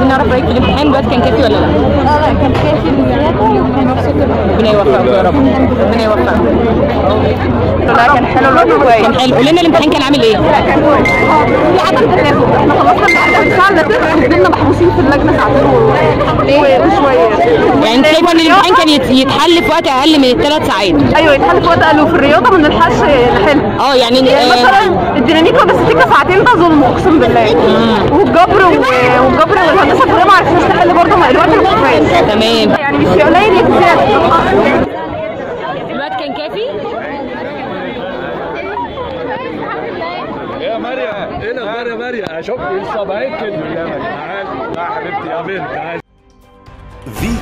نعرف رايك في الامتحان الوقت كان كافي ولا لا؟ اه لا كان كافي بزياده وكان مبسوط ربنا يوفقك يا رب ربنا يوفقك لا كان حلو الوقت كويس كان حلو قول لنا الامتحان كان عامل ايه؟ لا كان كويس في عدم تنافس احنا خلصنا من الساعه الا تسعة فضلنا محبوسين في اللجنه ساعتين وشويه يعني انت شايفه ان الامتحان كان يت- يتحل في وقت اقل من الثلاث ساعات ايوه يتحل في وقت قالوا في الرياضه من الحش نحل اه يعني يعني آه، مثلا الديناميكا والاستاتيكا ساعتين ده ظلم اقسم بالله والجبر و- والجبر والهندسه كلها ما عرفناش نحل برضه ما الوقت ما كفاية. تمام يعني مش في قليل يا كتير الوقت كان كافي؟ يا مريم ايه الاخبار يا مريم اشوف الصبايك كده تعال يا حبيبتي يا بنت تعال في